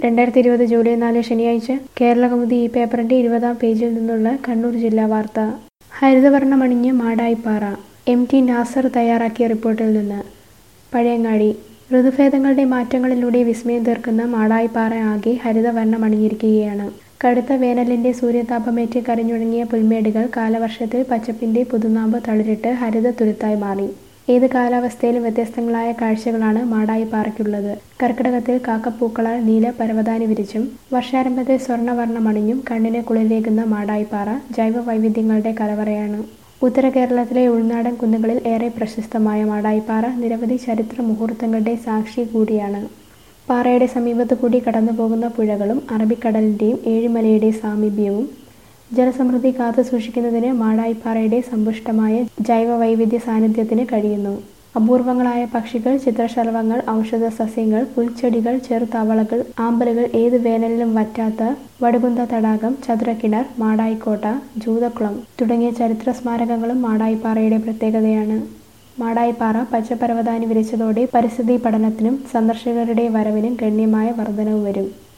രണ്ടായിരത്തി ഇരുപത് ജൂലൈ നാല് ശനിയാഴ്ച കേരളകൗമുദി ഈ പേപ്പറിന്റെ ഇരുപതാം പേജിൽ നിന്നുള്ള കണ്ണൂർ ജില്ലാ വാർത്ത ഹരിതവർണ്ണമണിഞ്ഞ് മാടായിപ്പാറ എം ടി നാസർ തയ്യാറാക്കിയ റിപ്പോർട്ടിൽ നിന്ന് പഴയങ്ങാടി ഋതുഭേദങ്ങളുടെ മാറ്റങ്ങളിലൂടെ വിസ്മയം തീർക്കുന്ന മാടായിപ്പാറ ആകെ ഹരിതവർണ്ണമണിഞ്ഞിരിക്കുകയാണ് കടുത്ത വേനലിന്റെ സൂര്യതാപമേറ്റ് കരഞ്ഞുണങ്ങിയ പുൽമേടുകൾ കാലവർഷത്തിൽ പച്ചപ്പിന്റെ പുതുനാമ്പ് തളിരിട്ട് ഹരിത തുരുത്തായി മാറി ഏത് കാലാവസ്ഥയിലും വ്യത്യസ്തങ്ങളായ കാഴ്ചകളാണ് മാടായിപ്പാറയ്ക്കുള്ളത് കർക്കിടകത്തിൽ കാക്കപ്പൂക്കളാൽ നീല പരവതാനി വിരിച്ചും വർഷാരംഭത്തിൽ സ്വർണ്ണവർണ്ണമണിഞ്ഞും കണ്ണിന് കുളിരേകുന്ന മാടായിപ്പാറ ജൈവ വൈവിധ്യങ്ങളുടെ കലവറയാണ് ഉത്തര കേരളത്തിലെ ഉൾനാടൻ കുന്നുകളിൽ ഏറെ പ്രശസ്തമായ മാടായിപ്പാറ നിരവധി ചരിത്ര മുഹൂർത്തങ്ങളുടെ സാക്ഷി കൂടിയാണ് പാറയുടെ സമീപത്തു കൂടി കടന്നുപോകുന്ന പുഴകളും അറബിക്കടലിൻ്റെയും ഏഴിമലയുടെ സാമീപ്യവും ജലസമൃദ്ധി കാത്തു സൂക്ഷിക്കുന്നതിന് മാടായിപ്പാറയുടെ സമ്പുഷ്ടമായ ജൈവ വൈവിധ്യ സാന്നിധ്യത്തിന് കഴിയുന്നു അപൂർവങ്ങളായ പക്ഷികൾ ചിത്രശലഭങ്ങൾ ഔഷധ സസ്യങ്ങൾ പുൽച്ചെടികൾ ചെറുതവളകൾ ആമ്പലുകൾ ഏത് വേനലിലും വറ്റാത്ത വടുകുന്ത തടാകം ചതുരക്കിണർ മാടായിക്കോട്ട ജൂതക്കുളം തുടങ്ങിയ ചരിത്ര സ്മാരകങ്ങളും മാടായിപ്പാറയുടെ പ്രത്യേകതയാണ് മാടായിപ്പാറ പച്ചപ്പരവതാനി വിരിച്ചതോടെ പരിസ്ഥിതി പഠനത്തിനും സന്ദർശകരുടെ വരവിനും ഗണ്യമായ വർധനവ് വരും